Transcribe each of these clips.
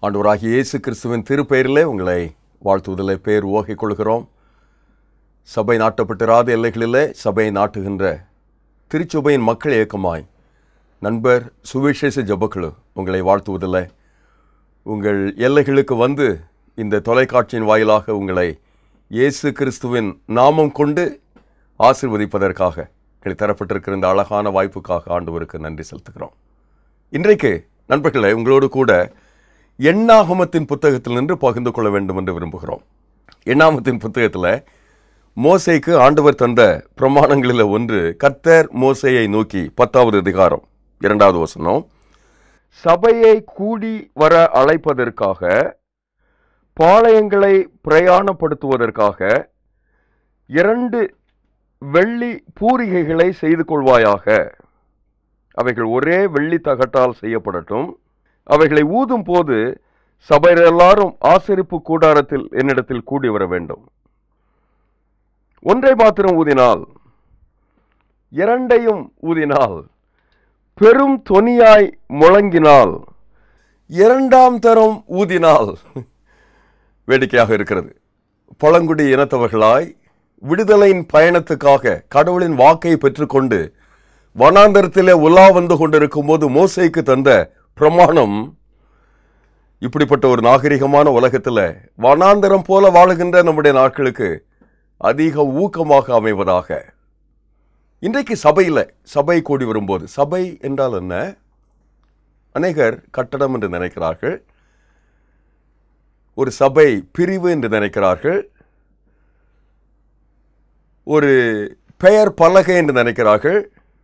ஆண்டவராகிய இயேசு கிறிஸ்துவின் திருப்பெயரிலே உங்களை வாழ்த்துவதிலே பேர் ஓகிக் கொள்கிறோம் சபை நாட்டப்பட்டிராத எல்லைகளிலே சபையை நாட்டுகின்ற திருச்சபையின் மக்கள் இயக்கமாய் நண்பர் சுவிசேஷ ஜபக்குழு உங்களை வாழ்த்துவதில்லை உங்கள் எல்லைகளுக்கு வந்து இந்த தொலைக்காட்சியின் வாயிலாக உங்களை இயேசு கிறிஸ்துவின் நாமம் கொண்டு ஆசிர்வதிப்பதற்காக எங்களுக்கு தரப்பட்டிருக்கிற இந்த அழகான வாய்ப்புக்காக ஆண்டவருக்கு நன்றி செலுத்துகிறோம் இன்றைக்கு நண்பர்களே உங்களோடு கூட எண்ணாகமத்தின் புத்தகத்தில் நின்று பகிர்ந்து கொள்ள வேண்டும் என்று விரும்புகிறோம் எண்ணாகமத்தின் புத்தகத்தில் மோசைக்கு ஆண்டவர் தந்த பிரமாணங்களில் ஒன்று கர்த்தர் மோசையை நோக்கி பத்தாவது அதிகாரம் இரண்டாவது வசனம் சபையை கூடி வர அழைப்பதற்காக பாளையங்களை பிரயாணப்படுத்துவதற்காக இரண்டு வெள்ளி பூரிகைகளை செய்து கொள்வாயாக அவைகள் ஒரே வெள்ளி தகட்டால் செய்யப்படட்டும் அவைகளை ஊதும் போது சபையர் எல்லாரும் ஆசரிப்பு கூடாரத்தில் என்னிடத்தில் கூடி வர வேண்டும் ஒன்றை மாத்திரம் ஊதினால் இரண்டையும் ஊதினால் பெரும் தொனியாய் முழங்கினால் இரண்டாம் தரம் ஊதினால் வேடிக்கையாக இருக்கிறது பழங்குடி இனத்தவர்களாய் விடுதலையின் பயணத்துக்காக கடவுளின் வாக்கை பெற்றுக்கொண்டு வனாந்தரத்திலே உலா வந்து கொண்டிருக்கும் போது மோசைக்கு தந்த பிரமாணம் இப்படிப்பட்ட ஒரு நாகரிகமான உலகத்தில் வனாந்தரம் போல வாழுகின்ற நம்முடைய நாட்களுக்கு அதிக ஊக்கமாக அமைவதாக இன்றைக்கு சபையில் சபை கூடி வரும்போது சபை என்றால் என்ன அநேகர் கட்டடம் என்று நினைக்கிறார்கள் ஒரு சபை பிரிவு என்று நினைக்கிறார்கள் ஒரு பெயர் பலகை என்று நினைக்கிறார்கள்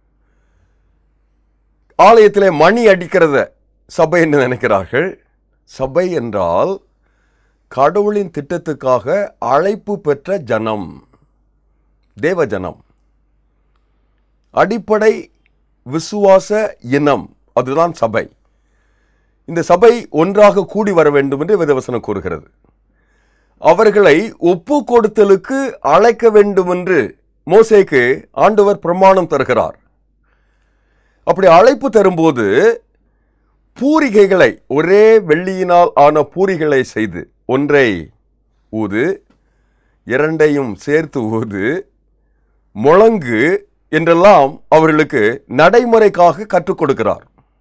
ஆலயத்திலே மணி அடிக்கிறத சபை என்று நினைக்கிறார்கள் சபை என்றால் கடவுளின் திட்டத்துக்காக அழைப்பு பெற்ற ஜனம் தேவ ஜனம் அடிப்படை விசுவாச இனம் அதுதான் சபை இந்த சபை ஒன்றாக கூடி வர வேண்டும் என்று வேதவசனம் கூறுகிறது அவர்களை ஒப்பு கொடுத்தலுக்கு அழைக்க வேண்டும் என்று மோசேக்கு ஆண்டவர் பிரமாணம் தருகிறார் அப்படி அழைப்பு தரும்போது பூரிகைகளை ஒரே வெள்ளியினால் ஆன பூரிகளை செய்து ஒன்றை ஊது இரண்டையும் சேர்த்து ஊது முழங்கு என்றெல்லாம் அவர்களுக்கு நடைமுறைக்காக கற்றுக் கொடுக்கிறார்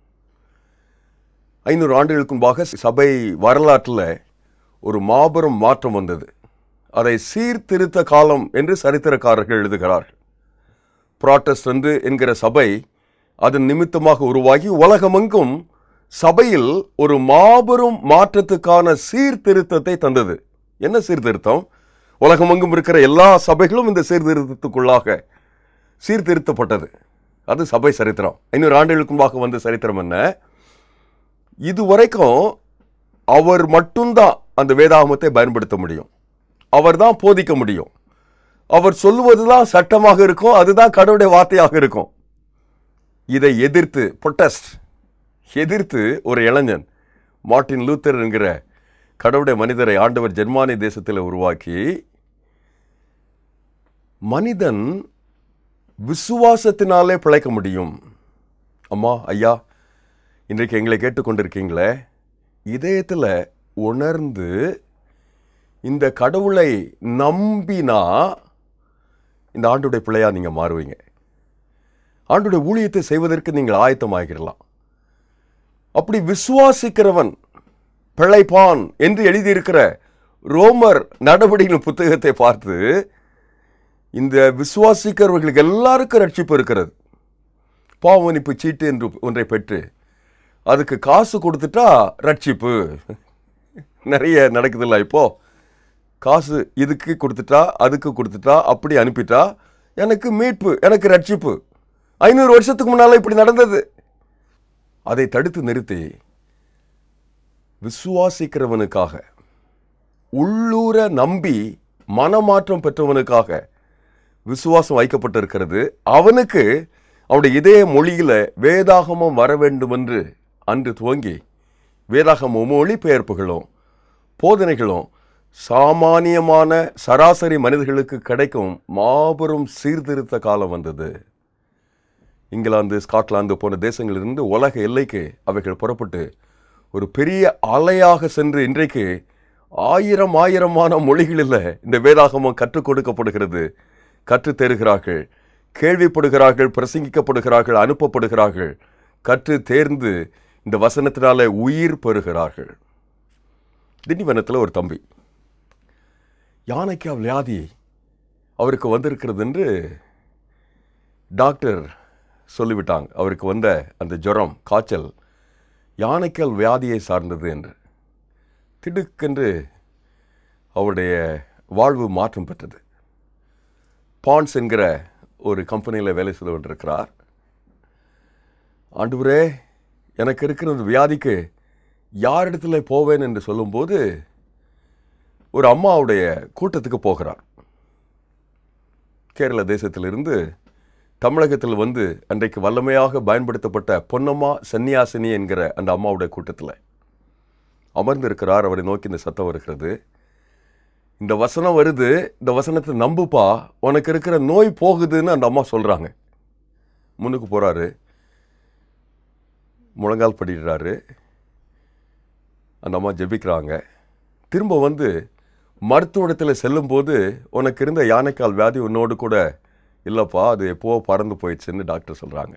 ஐநூறு ஆண்டுகளுக்கு முன்பாக சபை வரலாற்றில் ஒரு மாபெரும் மாற்றம் வந்தது அதை சீர்திருத்த காலம் என்று சரித்திரக்காரர்கள் எழுதுகிறார்கள் புராட்டஸ்டந்து என்கிற சபை அதன் நிமித்தமாக உருவாகி உலகமெங்கும் சபையில் ஒரு மாபெரும் மாற்றத்துக்கான சீர்திருத்தத்தை தந்தது என்ன சீர்திருத்தம் உலகமெங்கும் இருக்கிற எல்லா சபைகளும் இந்த சீர்திருத்தத்துக்குள்ளாக சீர்திருத்தப்பட்டது அது சபை சரித்திரம் ஐநூறு ஆண்டுகளுக்கு முன்பாக வந்த சரித்திரம் என்ன இதுவரைக்கும் அவர் மட்டும்தான் அந்த வேதாகமத்தை பயன்படுத்த முடியும் அவர் தான் போதிக்க முடியும் அவர் சொல்லுவதுதான் சட்டமாக இருக்கும் அதுதான் கடவுளுடைய வார்த்தையாக இருக்கும் இதை எதிர்த்து பொட்டஸ்ட் எதிர்த்து ஒரு இளைஞன் மார்ட்டின் லூத்தர் என்கிற கடவுளுடைய மனிதரை ஆண்டவர் ஜெர்மானி தேசத்தில் உருவாக்கி மனிதன் விசுவாசத்தினாலே பிழைக்க முடியும் அம்மா ஐயா இன்றைக்கு எங்களை கேட்டுக்கொண்டிருக்கீங்களே இதயத்தில் உணர்ந்து இந்த கடவுளை நம்பினா இந்த ஆண்டுடைய பிள்ளையா நீங்கள் மாறுவீங்க ஆண்டுடைய ஊழியத்தை செய்வதற்கு நீங்கள் ஆயத்தமாகிடலாம் அப்படி விசுவாசிக்கிறவன் பிழைப்பான் என்று எழுதியிருக்கிற ரோமர் நடவடிக்கையின் புத்தகத்தை பார்த்து இந்த விசுவாசிக்கிறவர்களுக்கு எல்லாருக்கும் ரட்சிப்பு இருக்கிறது பாவமன்னிப்பு சீட்டு என்று ஒன்றை பெற்று அதுக்கு காசு கொடுத்துட்டா ரட்சிப்பு நிறைய நடக்குதுல்ல இப்போ காசு இதுக்கு கொடுத்துட்டா அதுக்கு கொடுத்துட்டா அப்படி அனுப்பிட்டா எனக்கு மீட்பு எனக்கு ரட்சிப்பு ஐநூறு வருஷத்துக்கு முன்னால் இப்படி நடந்தது அதை தடுத்து நிறுத்தி விசுவாசிக்கிறவனுக்காக உள்ளூர நம்பி மனமாற்றம் பெற்றவனுக்காக விசுவாசம் வைக்கப்பட்டிருக்கிறது அவனுக்கு அவனுடைய இதய மொழியில வேதாகமம் வர வேண்டும் என்று அன்று துவங்கி வேதாகம மொழிபெயர்ப்புகளும் போதனைகளும் சாமானியமான சராசரி மனிதர்களுக்கு கிடைக்கும் மாபெரும் சீர்திருத்த காலம் வந்தது இங்கிலாந்து ஸ்காட்லாந்து போன்ற தேசங்களிலிருந்து உலக எல்லைக்கு அவைகள் புறப்பட்டு ஒரு பெரிய அலையாக சென்று இன்றைக்கு ஆயிரம் ஆயிரமான மொழிகளில் இந்த வேதாகமம் கற்றுக் கொடுக்கப்படுகிறது கற்றுத் தருகிறார்கள் கேள்விப்படுகிறார்கள் பிரசங்கிக்கப்படுகிறார்கள் அனுப்பப்படுகிறார்கள் கற்று தேர்ந்து இந்த வசனத்தினால உயிர் பெறுகிறார்கள் திண்டிவனத்தில் ஒரு தம்பி யானைக்கா வியாதி அவருக்கு வந்திருக்கிறது என்று டாக்டர் சொல்லிவிட்டாங்க அவருக்கு வந்த அந்த ஜுரம் காய்ச்சல் யானைக்கல் வியாதியை சார்ந்தது என்று திடுக்கென்று அவருடைய வாழ்வு மாற்றம் பெற்றது பான்ஸ் என்கிற ஒரு கம்பெனியில் வேலை செய்து கொண்டிருக்கிறார் ஆண்டவரே எனக்கு இருக்கிற இந்த வியாதிக்கு யாரிடத்துல போவேன் என்று சொல்லும்போது ஒரு அம்மாவுடைய கூட்டத்துக்கு போகிறார் கேரள தேசத்திலிருந்து தமிழகத்தில் வந்து அன்றைக்கு வல்லமையாக பயன்படுத்தப்பட்ட பொன்னம்மா சன்னியாசினி என்கிற அந்த அம்மாவுடைய கூட்டத்தில் அமர்ந்திருக்கிறார் அவரை நோக்கி இந்த சத்தம் வருகிறது இந்த வசனம் வருது இந்த வசனத்தை நம்புப்பா உனக்கு இருக்கிற நோய் போகுதுன்னு அந்த அம்மா சொல்கிறாங்க முன்னுக்கு போகிறாரு முழங்கால் படிடுறாரு அந்த அம்மா ஜெபிக்கிறாங்க திரும்ப வந்து மருத்துவத்தில் செல்லும்போது உனக்கு இருந்த யானைக்கால் வியாதி உன்னோடு கூட இல்லைப்பா அது எப்போ பறந்து போயிடுச்சுன்னு டாக்டர் சொல்கிறாங்க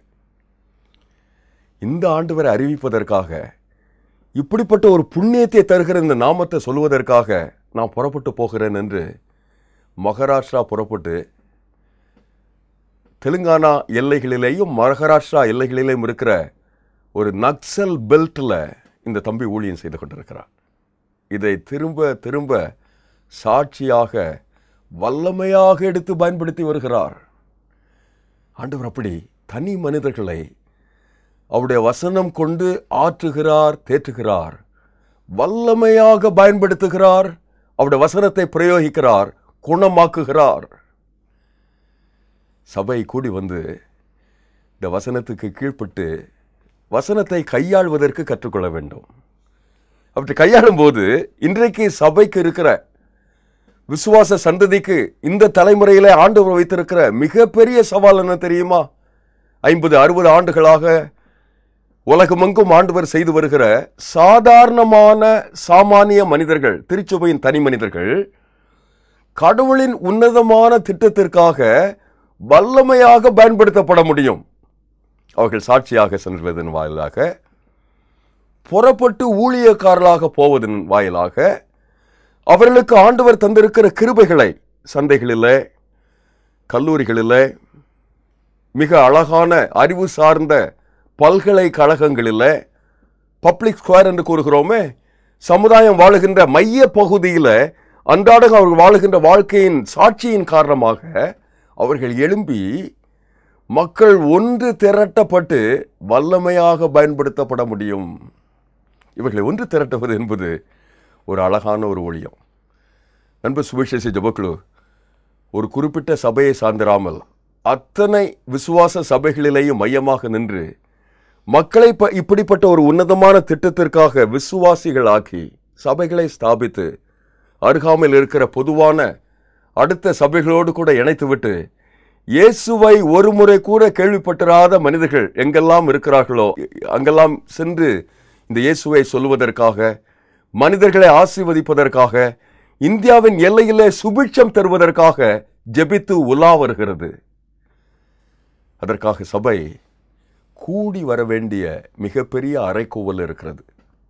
இந்த ஆண்டு வரை அறிவிப்பதற்காக இப்படிப்பட்ட ஒரு புண்ணியத்தை தருகிற இந்த நாமத்தை சொல்வதற்காக நான் புறப்பட்டு போகிறேன் என்று மகாராஷ்டிரா புறப்பட்டு தெலுங்கானா எல்லைகளிலேயும் மகாராஷ்டிரா எல்லைகளிலேயும் இருக்கிற ஒரு நக்சல் பெல்ட்டில் இந்த தம்பி ஊழியம் செய்து கொண்டிருக்கிறார் இதை திரும்ப திரும்ப சாட்சியாக வல்லமையாக எடுத்து பயன்படுத்தி வருகிறார் ஆண்டவர் அப்படி தனி மனிதர்களை அவருடைய வசனம் கொண்டு ஆற்றுகிறார் தேற்றுகிறார் வல்லமையாக பயன்படுத்துகிறார் அவருடைய வசனத்தை பிரயோகிக்கிறார் குணமாக்குகிறார் சபை கூடி வந்து இந்த வசனத்துக்கு கீழ்ப்பட்டு வசனத்தை கையாள்வதற்கு கற்றுக்கொள்ள வேண்டும் அப்படி கையாளும் போது இன்றைக்கு சபைக்கு இருக்கிற விசுவாச சந்ததிக்கு இந்த தலைமுறையில ஆண்டவர் வைத்திருக்கிற மிகப்பெரிய சவால் என்ன தெரியுமா ஐம்பது அறுபது ஆண்டுகளாக உலகமெங்கும் ஆண்டவர் செய்து வருகிற சாதாரணமான சாமானிய மனிதர்கள் திருச்சபையின் தனி மனிதர்கள் கடவுளின் உன்னதமான திட்டத்திற்காக வல்லமையாக பயன்படுத்தப்பட முடியும் அவர்கள் சாட்சியாக செல்வதன் வாயிலாக புறப்பட்டு ஊழியக்காரர்களாக போவதன் வாயிலாக அவர்களுக்கு ஆண்டவர் தந்திருக்கிற கிருபைகளை சந்தைகளில் கல்லூரிகளில் மிக அழகான அறிவு சார்ந்த பல்கலைக்கழகங்களில் பப்ளிக் ஸ்கொயர் என்று கூறுகிறோமே சமுதாயம் வாழுகின்ற மைய பகுதியில் அன்றாடம் அவர்கள் வாழுகின்ற வாழ்க்கையின் சாட்சியின் காரணமாக அவர்கள் எழும்பி மக்கள் ஒன்று திரட்டப்பட்டு வல்லமையாக பயன்படுத்தப்பட முடியும் இவர்களை ஒன்று திரட்டுவது என்பது ஒரு அழகான ஒரு ஒளியம் நண்பர் சுவிசேஷ ஜபக்குழு ஒரு குறிப்பிட்ட சபையை சார்ந்திராமல் அத்தனை விசுவாச சபைகளிலேயும் மையமாக நின்று மக்களை ப- இப்படிப்பட்ட ஒரு உன்னதமான திட்டத்திற்காக விசுவாசிகளாக்கி சபைகளை ஸ்தாபித்து அருகாமையில் இருக்கிற பொதுவான அடுத்த சபைகளோடு கூட இணைத்துவிட்டு இயேசுவை ஒரு முறை கூட கேள்விப்பட்டிராத மனிதர்கள் எங்கெல்லாம் இருக்கிறார்களோ அங்கெல்லாம் சென்று இந்த இயேசுவை சொல்லுவதற்காக மனிதர்களை ஆசீர்வதிப்பதற்காக இந்தியாவின் எல்லையிலே சுபிட்சம் தருவதற்காக ஜெபித்து உலா வருகிறது அதற்காக சபை கூடி வர வேண்டிய மிகப்பெரிய அறைக்கூவல் இருக்கிறது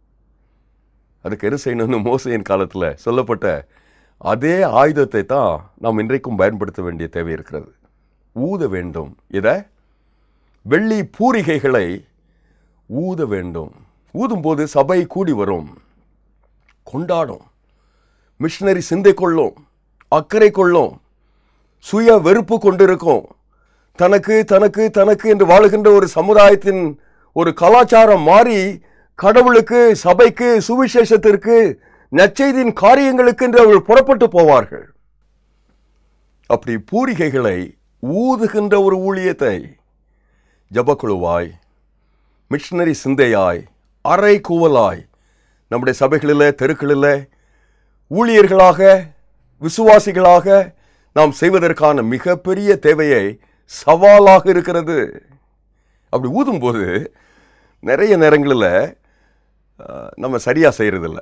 அதுக்கு என்ன செய்யணும்னு மோசையின் காலத்தில் சொல்லப்பட்ட அதே ஆயுதத்தை தான் நாம் இன்றைக்கும் பயன்படுத்த வேண்டிய தேவை இருக்கிறது ஊத வேண்டும் இதை வெள்ளி பூரிகைகளை ஊத வேண்டும் ஊதும்போது சபை கூடி வரும் கொண்டாடும் மிஷினரி சிந்தை கொள்ளும் அக்கறை கொள்ளும் சுய வெறுப்பு கொண்டிருக்கும் தனக்கு தனக்கு தனக்கு என்று வாழுகின்ற ஒரு சமுதாயத்தின் ஒரு கலாச்சாரம் மாறி கடவுளுக்கு சபைக்கு சுவிசேஷத்திற்கு நற்செய்தியின் காரியங்களுக்கு என்று அவர்கள் புறப்பட்டு போவார்கள் அப்படி பூரிகைகளை ஊதுகின்ற ஒரு ஊழியத்தை ஜபக்குழுவாய் மிஷனரி சிந்தையாய் அரை கூவலாய் நம்முடைய சபைகளில் தெருக்களில் ஊழியர்களாக விசுவாசிகளாக நாம் செய்வதற்கான மிகப்பெரிய தேவையை சவாலாக இருக்கிறது அப்படி ஊதும்போது நிறைய நேரங்களில் அஹ், நம்ம சரியாக செய்கிறதில்ல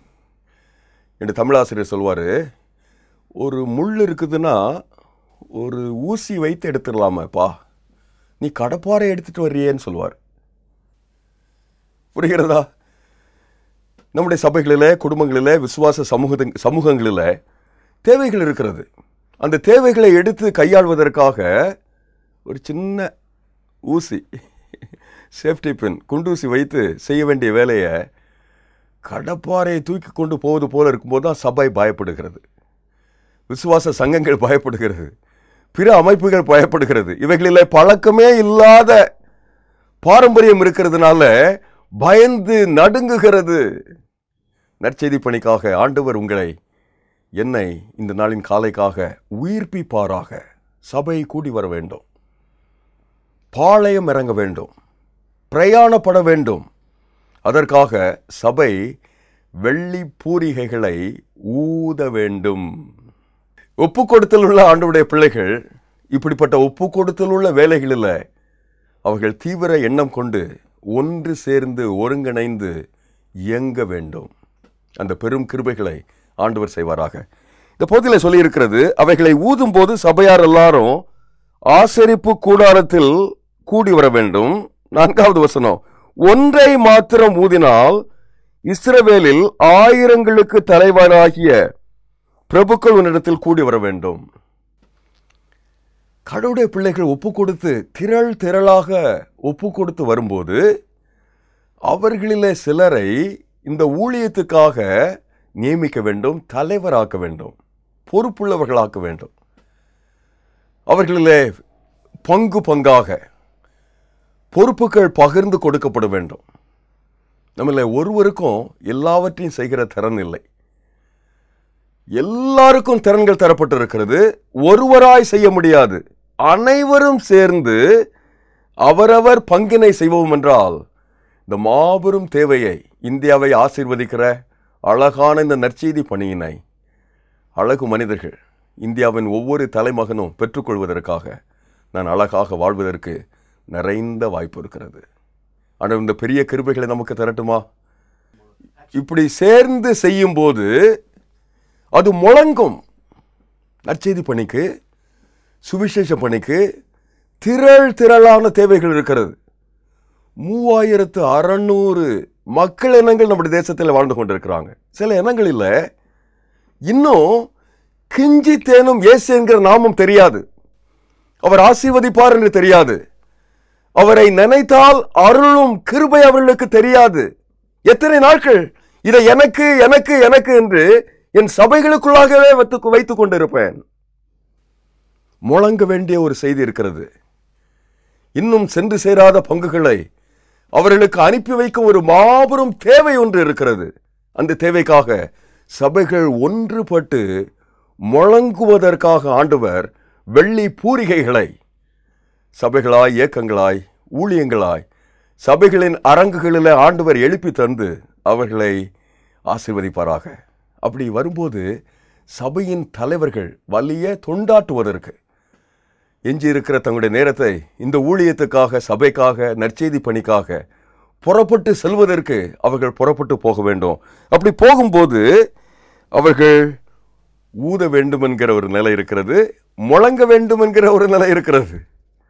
என்று தமிழாசிரியர் சொல்வார் ஒரு முள் இருக்குதுன்னா ஒரு ஊசி வைத்து எடுத்துடலாமாப்பா நீ கடப்பாறை எடுத்துட்டு வர்றியேன்னு சொல்லுவார் புரிகிறதா நம்முடைய சபைகளில் குடும்பங்களில் விசுவாச சமூக சமூகங்களில் தேவைகள் இருக்கிறது அந்த தேவைகளை எடுத்து கையாள்வதற்காக ஒரு சின்ன ஊசி சேஃப்டி பின் குண்டூசி வைத்து செய்ய வேண்டிய வேலையை கடப்பாறையை தூக்கி கொண்டு போவது போல இருக்கும்போது தான் சபை பயப்படுகிறது விசுவாச சங்கங்கள் பயப்படுகிறது பிற அமைப்புகள் பயப்படுகிறது இவைகளிலே பழக்கமே இல்லாத பாரம்பரியம் இருக்கிறதுனால பயந்து நடுங்குகிறது நற்செய்தி பணிக்காக ஆண்டவர் உங்களை என்னை இந்த நாளின் காலைக்காக உயிர்ப்பிப்பாராக சபை கூடி வர வேண்டும் பாளையம் இறங்க வேண்டும் பிரயாணப்பட வேண்டும் அதற்காக சபை வெள்ளி பூரிகைகளை ஊத வேண்டும் ஒப்பு கொடுத்தல் உள்ள ஆண்டவுடைய பிள்ளைகள் இப்படிப்பட்ட ஒப்பு கொடுத்தல் உள்ள வேலைகளில் அவர்கள் தீவிர எண்ணம் கொண்டு ஒன்று சேர்ந்து ஒருங்கிணைந்து இயங்க வேண்டும் அந்த பெரும் கிருபைகளை ஆண்டவர் செய்வாராக இந்த பகுதியில் சொல்லியிருக்கிறது அவைகளை ஊதும் போது சபையார் எல்லாரும் ஆசரிப்பு கூடாரத்தில் கூடி வர வேண்டும் நான்காவது வசனம் ஒன்றை மாத்திரம் ஊதினால் இஸ்ரவேலில் ஆயிரங்களுக்கு தலைவராகிய பிரபுக்கள் உன்னிடத்தில் கூடி வர வேண்டும் கடவுளுடைய பிள்ளைகள் ஒப்பு கொடுத்து திரள் திரளாக ஒப்பு கொடுத்து வரும்போது அவர்களிலே சிலரை இந்த ஊழியத்துக்காக நியமிக்க வேண்டும் தலைவராக்க வேண்டும் பொறுப்புள்ளவர்களாக்க வேண்டும் அவர்களிலே பங்கு பங்காக பொறுப்புகள் பகிர்ந்து கொடுக்கப்பட வேண்டும் நம்மள ஒருவருக்கும் எல்லாவற்றையும் செய்கிற திறன் இல்லை எல்லாருக்கும் திறன்கள் தரப்பட்டிருக்கிறது ஒருவராய் செய்ய முடியாது அனைவரும் சேர்ந்து அவரவர் பங்கினை செய்வோம் என்றால் இந்த மாபெரும் தேவையை இந்தியாவை ஆசீர்வதிக்கிற அழகான இந்த நற்செய்தி பணியினை அழகு மனிதர்கள் இந்தியாவின் ஒவ்வொரு தலைமகனும் பெற்றுக்கொள்வதற்காக நான் அழகாக வாழ்வதற்கு நிறைந்த வாய்ப்பு இருக்கிறது ஆனால் இந்த பெரிய கிருபைகளை நமக்கு தரட்டுமா இப்படி சேர்ந்து செய்யும்போது அது முழங்கும் நற்செய்தி பணிக்கு சுவிசேஷ பணிக்கு திரள் திரளான தேவைகள் இருக்கிறது மூவாயிரத்து அறநூறு மக்கள் இனங்கள் நம்முடைய தேசத்தில் வாழ்ந்து கொண்டிருக்கிறாங்க சில இனங்களில் இன்னும் கிஞ்சி தேனும் இயேசு என்கிற நாமம் தெரியாது அவர் ஆசீர்வதிப்பார் என்று தெரியாது அவரை நினைத்தால் அருளும் கிருபை அவர்களுக்கு தெரியாது எத்தனை நாட்கள் இதை எனக்கு எனக்கு எனக்கு என்று என் சபைகளுக்குள்ளாகவே வைத்து வைத்துக் கொண்டிருப்பேன் முழங்க வேண்டிய ஒரு செய்தி இருக்கிறது இன்னும் சென்று சேராத பங்குகளை அவர்களுக்கு அனுப்பி வைக்கும் ஒரு மாபெரும் தேவை ஒன்று இருக்கிறது அந்த தேவைக்காக சபைகள் ஒன்றுபட்டு முழங்குவதற்காக ஆண்டவர் வெள்ளி பூரிகைகளை சபைகளாய் இயக்கங்களாய் ஊழியங்களாய் சபைகளின் அரங்குகளில் ஆண்டவர் எழுப்பி தந்து அவர்களை ஆசீர்வதிப்பாராக அப்படி வரும்போது சபையின் தலைவர்கள் வலிய தொண்டாட்டுவதற்கு எஞ்சி இருக்கிற தங்களுடைய நேரத்தை இந்த ஊழியத்துக்காக சபைக்காக நற்செய்தி பணிக்காக புறப்பட்டு செல்வதற்கு அவர்கள் புறப்பட்டு போக வேண்டும் அப்படி போகும்போது அவர்கள் ஊத வேண்டும் என்கிற ஒரு நிலை இருக்கிறது முழங்க வேண்டும் என்கிற ஒரு நிலை இருக்கிறது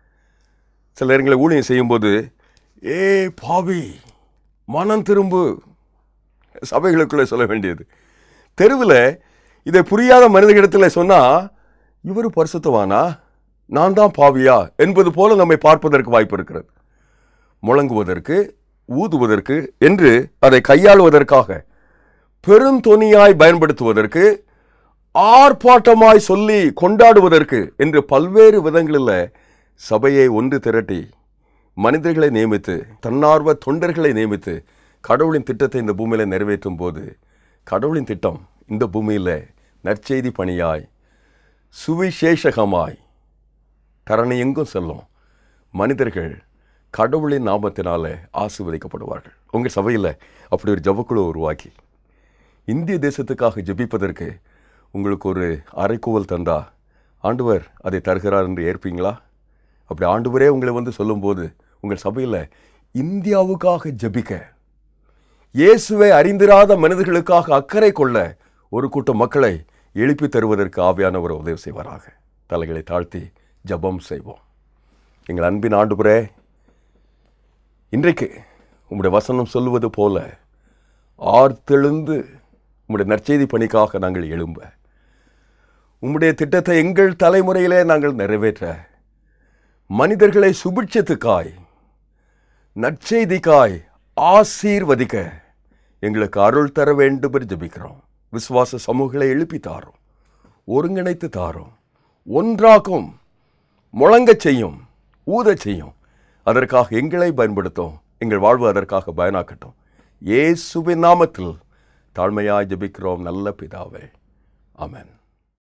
சில நேரங்களில் ஊழியம் செய்யும்போது ஏ பாவி மனம் திரும்பு சபைகளுக்குள்ளே சொல்ல வேண்டியது தெருவில் இதை புரியாத மனிதர்களிடத்தில் சொன்னால் இவர் பரிசுத்தவானா நான் தான் பாவியா என்பது போல நம்மை பார்ப்பதற்கு வாய்ப்பு இருக்கிறது முழங்குவதற்கு ஊதுவதற்கு என்று அதை கையாளுவதற்காக பெருந்தொனியாய் பயன்படுத்துவதற்கு ஆர்ப்பாட்டமாய் சொல்லி கொண்டாடுவதற்கு என்று பல்வேறு விதங்களில் சபையை ஒன்று திரட்டி மனிதர்களை நியமித்து தன்னார்வ தொண்டர்களை நியமித்து கடவுளின் திட்டத்தை இந்த பூமியில நிறைவேற்றும் போது கடவுளின் திட்டம் இந்த பூமியில நற்செய்தி பணியாய் சுவிசேஷகமாய் தரணி எங்கும் செல்லும் மனிதர்கள் கடவுளின் நாமத்தினால ஆசீர்வதிக்கப்படுவார்கள் உங்கள் சபையில் அப்படி ஒரு ஜபக்குழு உருவாக்கி இந்திய தேசத்துக்காக ஜெபிப்பதற்கு உங்களுக்கு ஒரு அரைக்கூவல் தந்தா ஆண்டவர் அதை தருகிறார் என்று ஏற்பீங்களா அப்படி ஆண்டவரே உங்களை வந்து சொல்லும்போது உங்கள் சபையில் இந்தியாவுக்காக ஜெபிக்க இயேசுவை அறிந்திராத மனிதர்களுக்காக அக்கறை கொள்ள ஒரு கூட்டம் மக்களை எழுப்பி தருவதற்கு ஆவியானவர் உதவி செய்வாராக தலைகளை தாழ்த்தி ஜெபம் செய்வோம் எங்கள் அன்பின் ஆண்டுபுரே இன்றைக்கு உம்முடைய வசனம் சொல்லுவது போல ஆர்த்தெழுந்து உம்முடைய நற்செய்தி பணிக்காக நாங்கள் எழும்ப உம்முடைய திட்டத்தை எங்கள் தலைமுறையிலே நாங்கள் நிறைவேற்ற மனிதர்களை சுபிட்சத்துக்காய் நற்செய்திக்காய் ஆசீர்வதிக்க எங்களுக்கு அருள் தர வேண்டும் என்று ஜெபிக்கிறோம் விசுவாச சமூகங்களை எழுப்பி தாரும் ஒருங்கிணைத்து தாரும் ஒன்றாக்கும் முழங்கச் செய்யும் ஊதச் செய்யும் அதற்காக எங்களை பயன்படுத்தும் எங்கள் வாழ்வு அதற்காக பயனாக்கட்டும் இயேசுவின் நாமத்தில் தாழ்மையாய் ஜெபிக்கிறோம் நல்ல பிதாவே ஆமென்